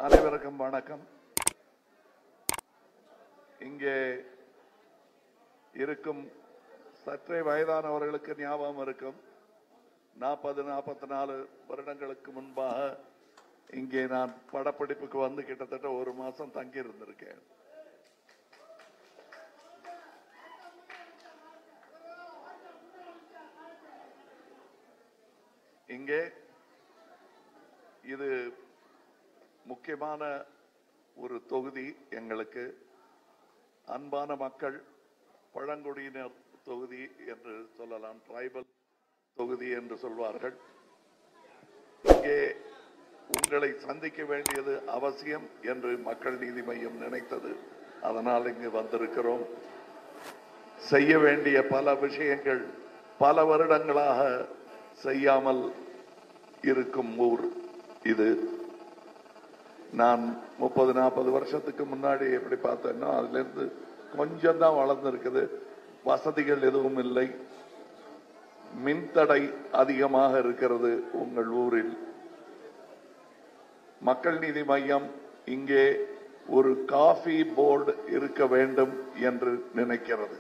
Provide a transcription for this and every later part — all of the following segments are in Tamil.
அனைவருக்கும் வணக்கம் இங்கே இருக்கும் சற்றே வயதானவர்களுக்கு ஞாபகம் இருக்கும் நாற்பது நாற்பத்தி நாலு வருடங்களுக்கு முன்பாக இங்கே நான் படப்பிடிப்புக்கு வந்து கிட்டத்தட்ட ஒரு மாசம் தங்கி இருந்திருக்கேன் இங்கே இது முக்கியமான ஒரு தொகுதி எங்களுக்கு அன்பான மக்கள் பழங்குடியினர் தொகுதி என்று சொல்லலாம் டிரைபல் தொகுதி என்று சொல்வார்கள் இங்கே உங்களை சந்திக்க வேண்டியது அவசியம் என்று மக்கள் நீதி மையம் நினைத்தது அதனால் இங்கு வந்திருக்கிறோம் செய்ய வேண்டிய பல விஷயங்கள் பல வருடங்களாக செய்யாமல் இருக்கும் ஊர் இது நான் முப்பது நாற்பது வருஷத்துக்கு முன்னாடி எப்படி பார்த்தேன்னா அதுல இருந்து கொஞ்சம் தான் வளர்ந்துருக்குது வசதிகள் எதுவும் இல்லை மின்தடை அதிகமாக இருக்கிறது உங்கள் ஊரில் மக்கள் நீதி மையம் இங்கே ஒரு காஃபி போர்டு இருக்க வேண்டும் என்று நினைக்கிறது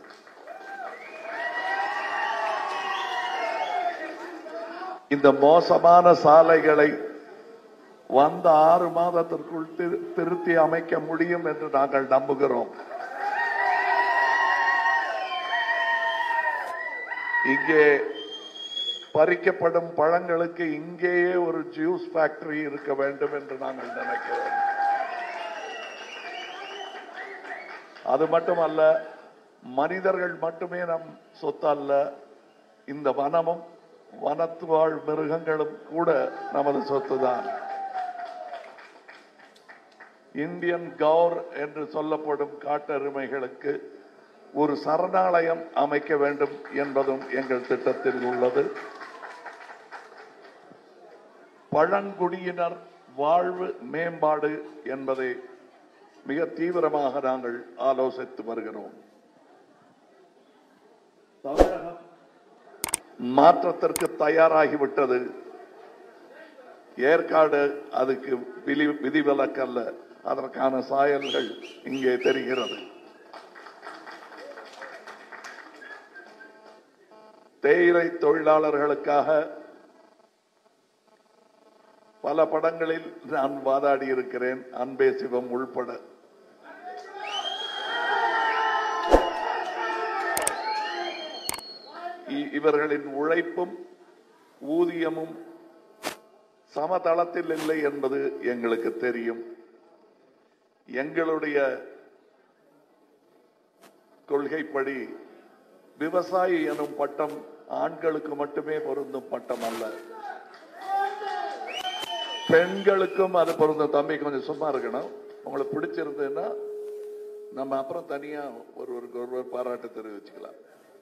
இந்த மோசமான சாலைகளை வந்த ஆறு மாதத்திற்குள் திரு- திருத்தி அமைக்க முடியும் என்று நாங்கள் நம்புகிறோம் இங்கே பறிக்கப்படும் பழங்களுக்கு இங்கேயே ஒரு ஜூஸ் ஃபேக்டரி இருக்க வேண்டும் என்று நாங்கள் நினைக்கிறோம் அது மட்டுமல்ல மனிதர்கள் மட்டுமே நம் சொத்து அல்ல இந்த வனமும் வனத்து வாழ் மிருகங்களும் கூட நமது சொத்துதான் இந்தியன் கௌர் என்று சொல்லப்படும் காட்டெருமைகளுக்கு ஒரு சரணாலயம் அமைக்க வேண்டும் என்பதும் எங்கள் திட்டத்தில் உள்ளது பழங்குடியினர் வாழ்வு மேம்பாடு என்பதை மிக தீவிரமாக நாங்கள் ஆலோசித்து வருகிறோம் தமிழகம் மாற்றத்திற்கு தயாராகிவிட்டது ஏற்காடு அதுக்கு விதி விதிவிலக்கல்ல அதற்கான சாயல்கள் இங்கே தெரிகிறது தேயிலை தொழிலாளர்களுக்காக பல படங்களில் நான் வாதாடி இருக்கிறேன் அன்பே சிவம் உள்பட இ- இவர்களின் உழைப்பும் ஊதியமும் சமதளத்தில் இல்லை என்பது எங்களுக்கு தெரியும் எங்களுடைய கொள்கைப்படி விவசாயி எனும் பட்டம் ஆண்களுக்கு மட்டுமே பொருந்தும் பட்டம் அல்ல பெண்களுக்கும் அது பொருந்தும் தம்பி கொஞ்சம் சும்மா இருக்கணும் உங்களுக்கு பிடிச்சிருந்ததுன்னா நம்ம அப்புறம் தனியா ஒருவருக்கு ஒருவர் பாராட்டு தெரிவிச்சுக்கலாம்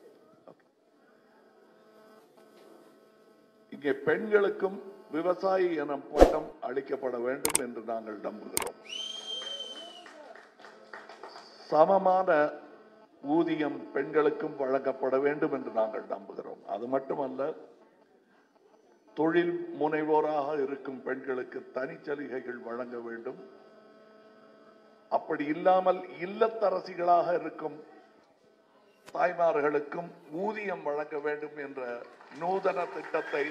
இங்கே பெண்களுக்கும் விவசாயி எனும் பட்டம் அளிக்கப்பட வேண்டும் என்று நாங்கள் நம்புகிறோம் சமமான ஊதியம் பெண்களுக்கும் வழங்கப்பட வேண்டும் என்று நாங்கள் நம்புகிறோம் அது மட்டுமல்ல தொழில் முனைவோராக இருக்கும் பெண்களுக்கு தனிச்சலுகைகள் வழங்க வேண்டும் அப்படி இல்லாமல் இல்லத்தரசிகளாக இருக்கும் தாய்மார்களுக்கும் ஊதியம் வழங்க வேண்டும் என்ற நூதன திட்டத்தை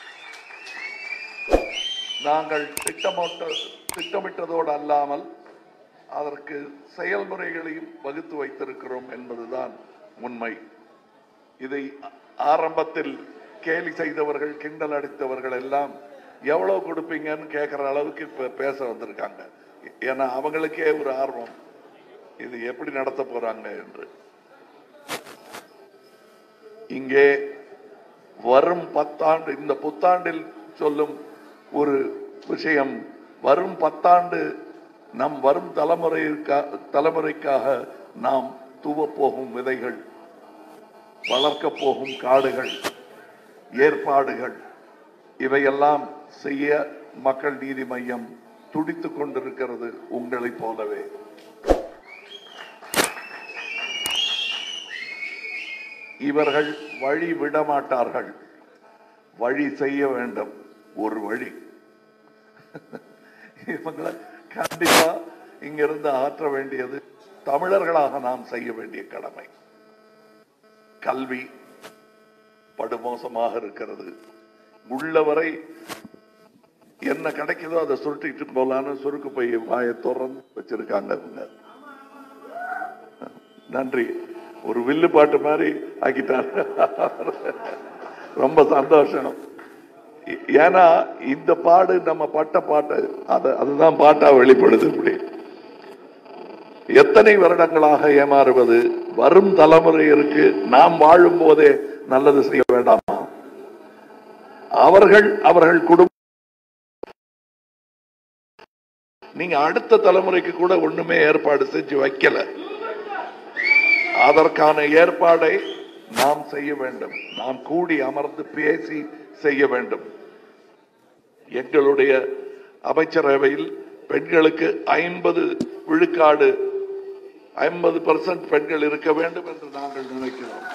நாங்கள் திட்டமிட்ட திட்டமிட்டதோடு அல்லாமல் அதற்கு செயல்முறைகளையும் வகுத்து வைத்திருக்கிறோம் என்பதுதான் உண்மை இதை ஆரம்பத்தில் கேலி செய்தவர்கள் கிண்டல் அடித்தவர்கள் எல்லாம் எவ்வளவு கொடுப்பீங்கன்னு கேட்கிற அளவுக்கு இப்ப பேச வந்திருக்காங்க ஏன்னா அவங்களுக்கே ஒரு ஆர்வம் இது எப்படி நடத்த போறாங்க என்று இங்கே வரும் பத்தாண்டு இந்த புத்தாண்டில் சொல்லும் ஒரு விஷயம் வரும் பத்தாண்டு நம் வரும் தலைமுறைக்கா தலைமுறைக்காக நாம் தூவப் போகும் விதைகள் வளர்க்கப் போகும் காடுகள் ஏற்பாடுகள் இவையெல்லாம் செய்ய மக்கள் நீதி மையம் துடித்துக் கொண்டிருக்கிறது உங்களைப் போலவே இவர்கள் வழி விட மாட்டார்கள் வழி செய்ய வேண்டும் ஒரு வழி இவங்களை கண்டிப்பா இங்கிருந்து ஆற்ற வேண்டியது தமிழர்களாக நாம் செய்ய வேண்டிய கடமை கல்வி படுமோசமாக இருக்கிறது உள்ளவரை என்ன கிடைக்குதோ அதை சுருட்டிட்டு போலான்னு சுருக்கு பை வாயை திறந்து வச்சிருக்காங்க இவங்க நன்றி ஒரு வில்லு பாட்டு மாதிரி ஆக்கிட்டாங்க ரொம்ப சந்தோஷம் ஏ- ஏன்னா இந்த பாடு நம்ம பட்ட பாட்டு அது அதுதான் பாட்டா வெளிப்படுது இப்படி எத்தனை வருடங்களாக ஏமாறுவது வரும் தலைமுறையிற்கு நாம் வாழும் போதே நல்லது செய்ய வேண்டாமா அவர்கள் அவர்கள் குடும்பம் நீங்க அடுத்த தலைமுறைக்கு கூட ஒண்ணுமே ஏற்பாடு செஞ்சு வைக்கல அதற்கான ஏற்பாடை நாம் செய்ய வேண்டும் நாம் கூடி அமர்ந்து பேசி செய்ய வேண்டும் எங்களுடைய அமைச்சரவையில் பெண்களுக்கு ஐம்பது விழுக்காடு ஐம்பது பெர்சன்ட் பெண்கள் இருக்க வேண்டும் என்று நாங்கள் நினைக்கிறோம்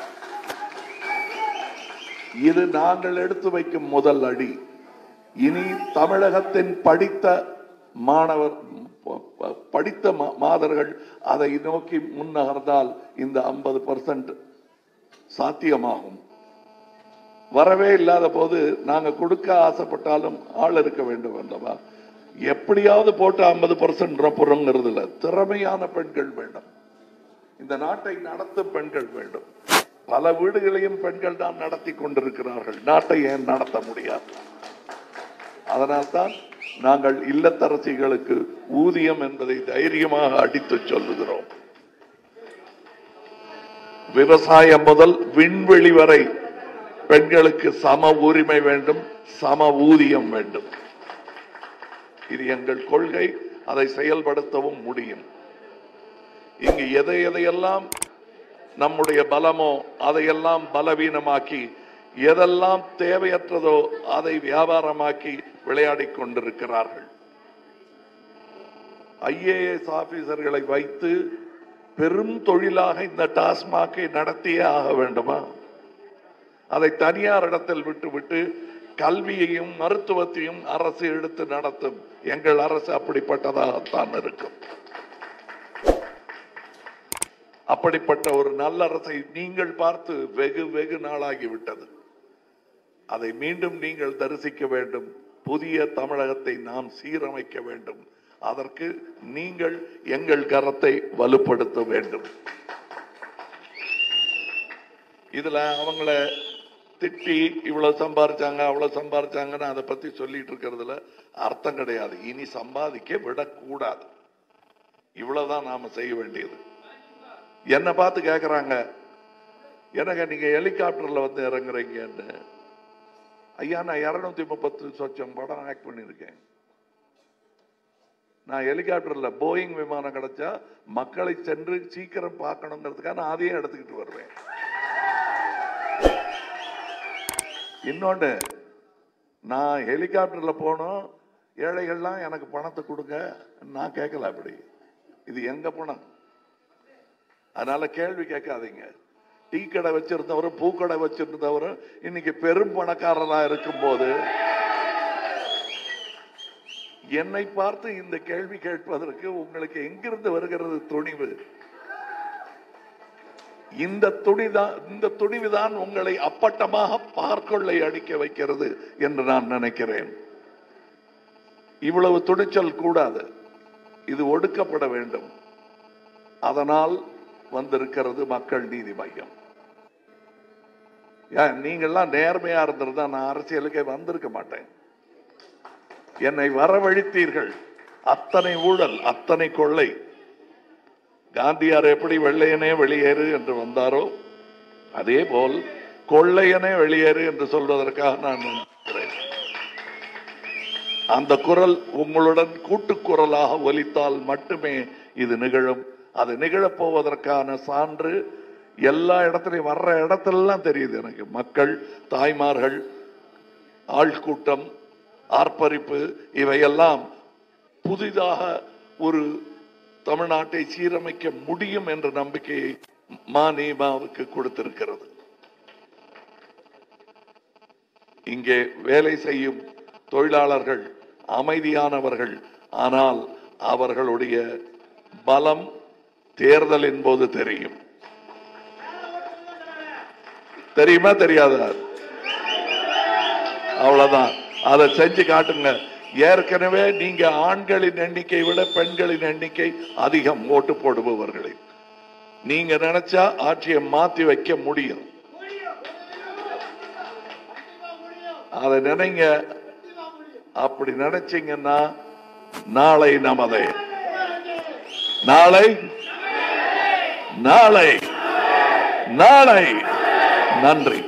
இது நாங்கள் எடுத்து வைக்கும் முதல் அடி இனி தமிழகத்தின் படித்த மாணவர் ப- ப- படித்த மா- மாதர்கள் அதை நோக்கி முன்னகர்ந்தால் இந்த ஐம்பது பர்சன்ட் சாத்தியமாகும் வரவே இல்லாத போது நாங்க கொடுக்க ஆசைப்பட்டாலும் ஆள் இருக்க வேண்டும் அல்லவா எப்படியாவது போட்டு ஐம்பது பர்சன்ட் புறங்கிறது இல்ல திறமையான பெண்கள் வேண்டும் இந்த நாட்டை நடத்தும் பெண்கள் வேண்டும் பல வீடுகளையும் பெண்கள் தான் நடத்தி கொண்டிருக்கிறார்கள் நாட்டை ஏன் நடத்த முடியாது அதனால்தான் நாங்கள் இல்லத்தரசிகளுக்கு ஊதியம் என்பதை தைரியமாக அடித்து சொல்லுகிறோம் விவசாயம் முதல் விண்வெளி வரை பெண்களுக்கு சம உரிமை வேண்டும் சம ஊதியம் வேண்டும் இது எங்கள் கொள்கை அதை செயல்படுத்தவும் முடியும் இங்கு எதை எதையெல்லாம் நம்முடைய பலமோ அதையெல்லாம் பலவீனமாக்கி எதெல்லாம் தேவையற்றதோ அதை வியாபாரமாக்கி விளையாடிக் கொண்டிருக்கிறார்கள் ஐஏஎஸ் ஆபீசர்களை வைத்து பெரும் தொழிலாக இந்த டாஸ்மாகை நடத்தியே ஆக வேண்டுமா அதை தனியார் இடத்தில் விட்டுவிட்டு கல்வியையும் மருத்துவத்தையும் அரசு எடுத்து நடத்தும் எங்கள் அரசு அப்படிப்பட்டதாகத்தான் இருக்கும் அப்படிப்பட்ட ஒரு நல்ல அரசை நீங்கள் பார்த்து வெகு வெகு நாளாகிவிட்டது அதை மீண்டும் நீங்கள் தரிசிக்க வேண்டும் புதிய தமிழகத்தை நாம் சீரமைக்க வேண்டும் அதற்கு நீங்கள் எங்கள் கரத்தை வலுப்படுத்த வேண்டும் இதுல அவங்கள திட்டி இவ்வளவு சம்பாரிச்சாங்க அவ்வளவு சம்பாரிச்சாங்கன்னு அதை பத்தி சொல்லிட்டு இருக்கிறதுல அர்த்தம் கிடையாது இனி சம்பாதிக்க விடக்கூடாது இவ்வளவுதான் நாம செய்ய வேண்டியது என்ன பார்த்து கேக்குறாங்க எனக்கு நீங்க ஹெலிகாப்டர்ல வந்து இறங்குறீங்கன்னு ஐயா நான் இருநூத்தி முப்பத்து சொச்சம் படம் ஆக்ட் பண்ணிருக்கேன் நான் ஹெலிகாப்டர்ல போயிங் விமானம் கிடைச்சா மக்களை சென்று சீக்கிரம் பார்க்கணுங்கிறதுக்காக நான் அதையும் எடுத்துக்கிட்டு வருவேன் இன்னொன்னு நான் ஹெலிகாப்டர்ல போனோம் ஏழைகள்லாம் எனக்கு பணத்தை கொடுங்க நான் கேட்கல அப்படி இது எங்க பணம் அதனால கேள்வி கேட்காதீங்க டீ கடை வச்சிருந்தவரும் பூக்கடை வச்சிருந்தவரும் இன்னைக்கு பெரும் பணக்காரரா இருக்கும் போது என்னை பார்த்து இந்த கேள்வி கேட்பதற்கு உங்களுக்கு எங்கிருந்து வருகிறது துணிவு இந்த துணிதான் இந்த துணிவுதான் உங்களை அப்பட்டமாக பார்க்கொள்ளை அடிக்க வைக்கிறது என்று நான் நினைக்கிறேன் இவ்வளவு துணிச்சல் கூடாது இது ஒடுக்கப்பட வேண்டும் அதனால் வந்திருக்கிறது மக்கள் நீதி மையம் ஏன் நீங்கள்லாம் நேர்மையா இருந்திருந்தா நான் அரசியலுக்கே வந்திருக்க மாட்டேன் என்னை வரவழைத்தீர்கள் அத்தனை ஊழல் அத்தனை கொள்ளை காந்தியார் எப்படி வெள்ளையனே வெளியேறு என்று வந்தாரோ அதே போல் கொள்ளையனே வெளியேறு என்று சொல்வதற்காக நான் நினைக்கிறேன் அந்த குரல் உங்களுடன் கூட்டுக்குரலாக ஒலித்தால் மட்டுமே இது நிகழும் அது நிகழப் போவதற்கான சான்று எல்லா இடத்துலையும் வர்ற இடத்துலலாம் தெரியுது எனக்கு மக்கள் தாய்மார்கள் ஆள்கூட்டம் ஆர்ப்பரிப்பு இவையெல்லாம் புதிதாக ஒரு தமிழ்நாட்டை சீரமைக்க முடியும் என்ற நம்பிக்கையை மா நீமாவுக்கு கொடுத்திருக்கிறது இங்கே வேலை செய்யும் தொழிலாளர்கள் அமைதியானவர்கள் ஆனால் அவர்களுடைய பலம் தேர்தலின் போது தெரியும் தெரியுமா தெரியாதா அவ்வளவுதான் அதை செஞ்சு காட்டுங்க ஏற்கனவே நீங்க ஆண்களின் எண்ணிக்கை விட பெண்களின் எண்ணிக்கை அதிகம் ஓட்டு போடுபவர்களில் நீங்க நினைச்சா ஆட்சியை மாத்தி வைக்க முடியும் அதை நினைங்க அப்படி நினைச்சீங்கன்னா நாளை நமதே நாளை நாளை நாளை நன்றி